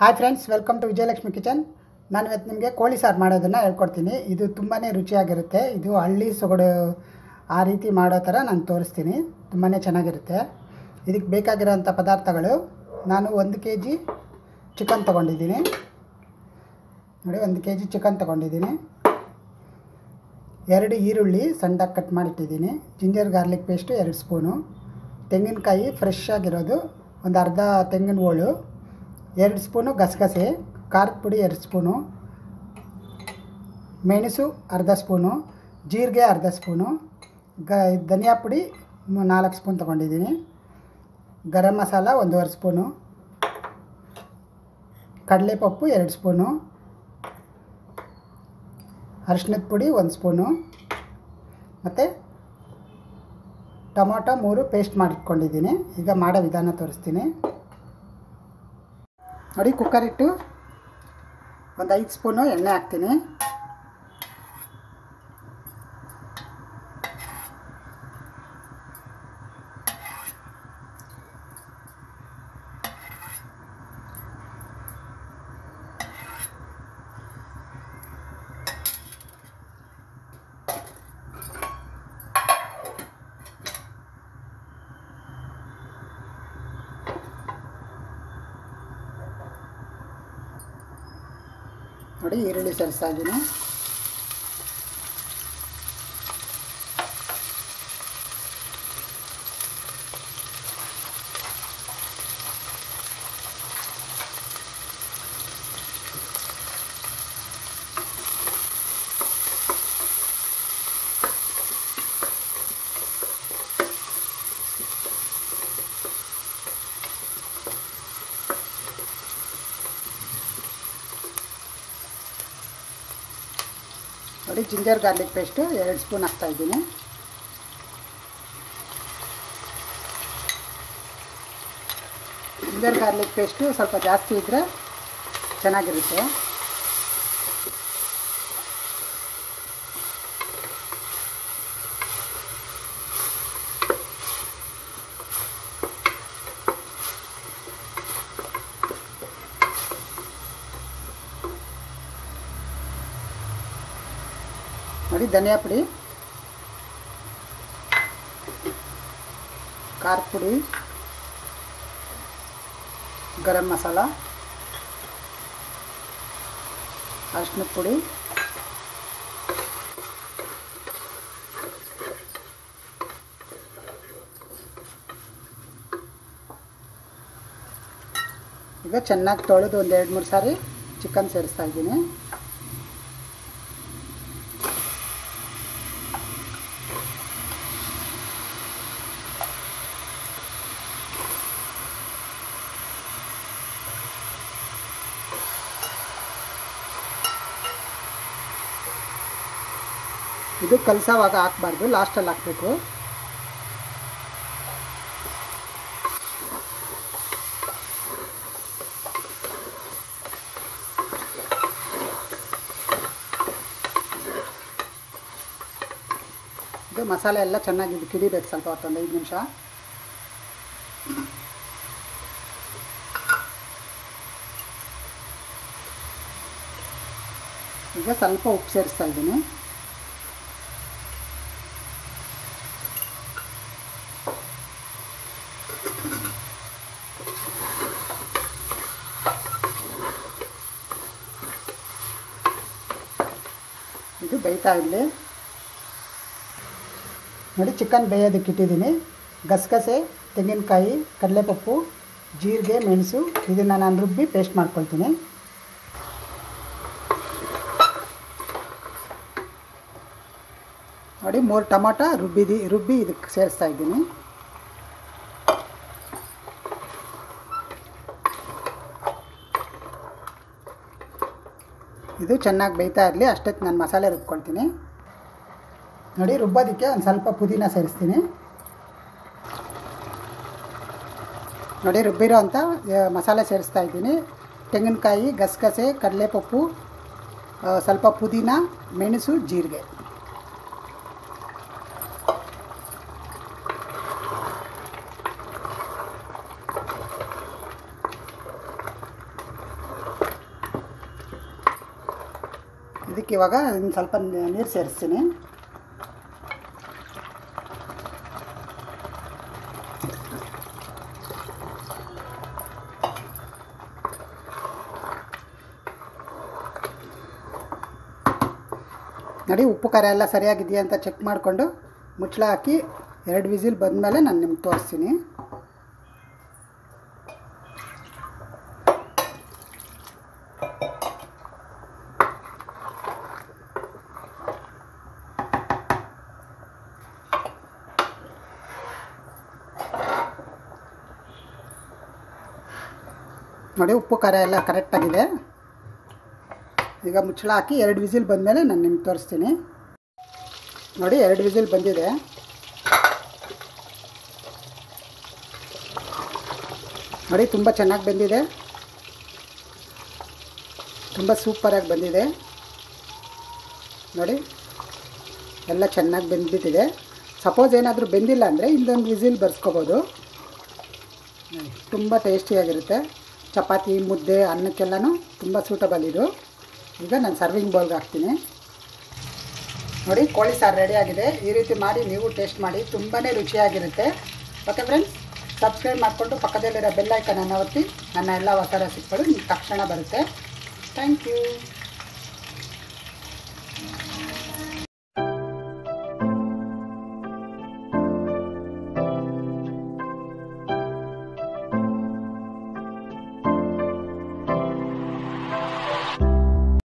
hi friends welcome to Vijayalakshmi kitchen ನಾನು ಇವತ್ತು ನಿಮಗೆ ಕೋಳಿ ಸಾರು ಮಾಡೋದನ್ನು ಹೇಳ್ಕೊಡ್ತೀನಿ ಇದು ತುಂಬಾ ರುಚಿಯಾಗಿರುತ್ತೆ ಇದು ಹಳ್ಳಿ ಸೊಗಡು ಆ ರೀತಿ ಮಾಡೋ ಥರ ನಾನು ತೋರಿಸ್ತೀನಿ ತುಂಬಾ ಚೆನ್ನಾಗಿರುತ್ತೆ ಇದಕ್ಕೆ ಬೇಕಾಗಿರೋಂಥ ಪದಾರ್ಥಗಳು ನಾನು ಒಂದು ಕೆ ಜಿ ಚಿಕನ್ ತೊಗೊಂಡಿದ್ದೀನಿ ನೋಡಿ ಒಂದು ಕೆ ಜಿ ಚಿಕನ್ ತೊಗೊಂಡಿದ್ದೀನಿ ಎರಡು ಈರುಳ್ಳಿ ಸಣ್ಣದಾಗಿ ಕಟ್ ಮಾಡಿಟ್ಟಿದ್ದೀನಿ ಜಿಂಜರ್ ಗಾರ್ಲಿಕ್ ಪೇಸ್ಟು ಎರಡು ಸ್ಪೂನು ತೆಂಗಿನಕಾಯಿ ಫ್ರೆಶ್ ಆಗಿರೋದು ಒಂದು ಅರ್ಧ ತೆಂಗಿನ ಹೋಳು ಎರಡು ಸ್ಪೂನು ಗಸಗಸೆ ಖಾರದ ಪುಡಿ ಎರಡು ಸ್ಪೂನು ಮೆಣಸು ಅರ್ಧ ಸ್ಪೂನು ಜೀರಿಗೆ ಅರ್ಧ ಸ್ಪೂನು ಗ ಧನಿಯಾ ಪುಡಿ ಮೂ- ನಾಲ್ಕು ಸ್ಪೂನ್ ತೊಗೊಂಡಿದ್ದೀನಿ ಗರಂ ಮಸಾಲ ಒಂದೂವರೆ ಸ್ಪೂನು ಕಡಲೆಪಪ್ಪು ಎರಡು ಸ್ಪೂನು ಅರಿಶಿನದ ಪುಡಿ ಒಂದು ಸ್ಪೂನು ಮತ್ತು ಟೊಮೊಟೊ ಮೂರು ಪೇಸ್ಟ್ ಮಾಡಿಟ್ಕೊಂಡಿದ್ದೀನಿ ಈಗ ಮಾಡೋ ವಿಧಾನ ತೋರಿಸ್ತೀನಿ ನೋಡಿ ಕುಕ್ಕರ್ ಇಟ್ಟು ಒಂದು ಐದು ಸ್ಪೂನು ಎಣ್ಣೆ ಹಾಕ್ತೀನಿ ನೋಡಿ ಈರುಳ್ಳಿ ಸೇರಿಸ್ತಾ ಇದ್ದೀನಿ ನೋಡಿ ಜಿಂಜರ್ ಗಾರ್ಲಿಕ್ ಪೇಸ್ಟು ಎರಡು ಸ್ಪೂನ್ ಹಾಕ್ತಾ ಇದ್ದೀನಿ ಜಿಂಜರ್ ಗಾರ್ಲಿಕ್ ಪೇಸ್ಟು ಸ್ವಲ್ಪ ಜಾಸ್ತಿ ಇದ್ದರೆ ಚೆನ್ನಾಗಿರುತ್ತೆ ನೋಡಿ ಧನಿಯಾ ಪುಡಿ ಖಾರ ಪುಡಿ ಗರಂ ಮಸಾಲ ಅರಿಶಿನ ಪುಡಿ ಈಗ ಚೆನ್ನಾಗಿ ತೊಳೆದು ಒಂದು ಎರಡು ಮೂರು ಸಾರಿ ಚಿಕನ್ ಸೇರಿಸ್ತಾ ಇದ್ದೀನಿ ಇದು ಕಲಸೋವಾಗ ಹಾಕ್ಬಾರ್ದು ಲಾಸ್ಟಲ್ಲಿ ಹಾಕಬೇಕು ಇದು ಮಸಾಲೆ ಎಲ್ಲ ಚೆನ್ನಾಗಿ ಇದು ಕಿಡಿಬೇಕು ಸ್ವಲ್ಪ ಹೊತ್ತೊಂದು ಐದು ನಿಮಿಷ ಈಗ ಸ್ವಲ್ಪ ಉಪ್ಪು ಸೇರಿಸ್ತಾ ಇದ್ದೀನಿ ಇದು ಬೇಯ್ತಾ ಇರಲಿ ನೋಡಿ ಚಿಕನ್ ಬೇಯೋದಕ್ಕೆ ಇಟ್ಟಿದ್ದೀನಿ ಗಸಗಸೆ ತೆಂಗಿನಕಾಯಿ ಕಡಲೆಪಪ್ಪು ಜೀರಿಗೆ ಮೆಣಸು ಇದನ್ನು ನಾನು ರುಬ್ಬಿ ಪೇಸ್ಟ್ ಮಾಡ್ಕೊಳ್ತೀನಿ ನೋಡಿ ಮೂರು ಟೊಮೊಟೊ ರುಬ್ಬಿದಿ ರುಬ್ಬಿ ಇದಕ್ಕೆ ಸೇರಿಸ್ತಾ ಇದ್ದೀನಿ ಇದು ಚೆನ್ನಾಗಿ ಬೇಯ್ತಾ ಇರಲಿ ಅಷ್ಟಕ್ಕೆ ನಾನು ಮಸಾಲೆ ರುಬ್ಕೊಳ್ತೀನಿ ನೋಡಿ ರುಬ್ಬೋದಕ್ಕೆ ಒಂದು ಸ್ವಲ್ಪ ಪುದೀನ ಸೇರಿಸ್ತೀನಿ ನೋಡಿ ರುಬ್ಬಿರೋ ಅಂಥ ಆ, ಮಸಾಲೆ ಸೇರಿಸ್ತಾ ಇದ್ದೀನಿ ತೆಂಗಿನಕಾಯಿ ಗಸಗಸೆ ಕಡಲೆಪಪ್ಪು ಆ, ಸ್ವಲ್ಪ ಪುದೀನ ಮೆಣಸು ಜೀರಿಗೆ ಇದಕ್ಕೆ ಇವಾಗ ಇನ್ನು ಸ್ವಲ್ಪ ನೀರು ಸೇರಿಸ್ತೀನಿ ನೋಡಿ ಉಪ್ಪು ಖಾರ ಎಲ್ಲ ಸರಿಯಾಗಿದೆಯಾ ಅಂತ ಚೆಕ್ ಮಾಡಿಕೊಂಡು ಮುಚ್ಚಳ ಹಾಕಿ ಎರಡು ವಿಸಿಲ್ ಬಂದಮೇಲೆ ನಾನು ನಿಮ್ಗೆ ತೋರಿಸ್ತೀನಿ ನೋಡಿ ಉಪ್ಪು ಖಾರ ಎಲ್ಲ ಕರೆಕ್ಟಾಗಿದೆ ಈಗ ಮುಚ್ಚಳ ಹಾಕಿ ಎರಡು ವಿಸಿಲ್ ಬಂದಮೇಲೆ ನಾನು ನಿಮ್ಗೆ ತೋರಿಸ್ತೀನಿ ನೋಡಿ ಎರಡು ವಿಸಿಲ್ ಬಂದಿದೆ ನೋಡಿ ತುಂಬ ಚೆನ್ನಾಗಿ ಬಂದಿದೆ ತುಂಬ ಸೂಪರಾಗಿ ಬಂದಿದೆ ನೋಡಿ ಎಲ್ಲ ಚೆನ್ನಾಗಿ ಬೆಂದ್ಬಿಟ್ಟಿದೆ ಸಪೋಸ್ ಏನಾದರೂ ಬೆಂದಿಲ್ಲ ಅಂದರೆ ಇನ್ನೊಂದು ವಿಸಿಲ್ ಬರ್ಸ್ಕೊಬೋದು ತುಂಬ ಟೇಸ್ಟಿಯಾಗಿರುತ್ತೆ ಚಪಾತಿ ಮುದ್ದೆ ಅನ್ನಕ್ಕೆಲ್ಲನೂ ತುಂಬ ಸೂಟಬಲ್ ಇದು ಈಗ ನಾನು ಸರ್ವಿಂಗ್ ಬೌಲ್ಗೆ ಹಾಕ್ತೀನಿ ನೋಡಿ ಕೋಳಿ ಸಾರು ರೆಡಿ ಆಗಿದೆ ಈ ರೀತಿ ಮಾಡಿ ನೀವು ಟೇಸ್ಟ್ ಮಾಡಿ ತುಂಬಾ ರುಚಿಯಾಗಿರುತ್ತೆ ಓಕೆ ಫ್ರೆಂಡ್ಸ್ ಸಬ್ಸ್ಕ್ರೈಬ್ ಮಾಡಿಕೊಂಡು ಪಕ್ಕದಲ್ಲಿರೋ ಬೆಲ್ಲೈಕನನ್ನು ಒತ್ತಿ ನನ್ನ ಎಲ್ಲ ಹೊಸ ರೆಸಿಪಿಗಳು ನಿಮ್ಗೆ ತಕ್ಷಣ ಬರುತ್ತೆ ಥ್ಯಾಂಕ್ ಯು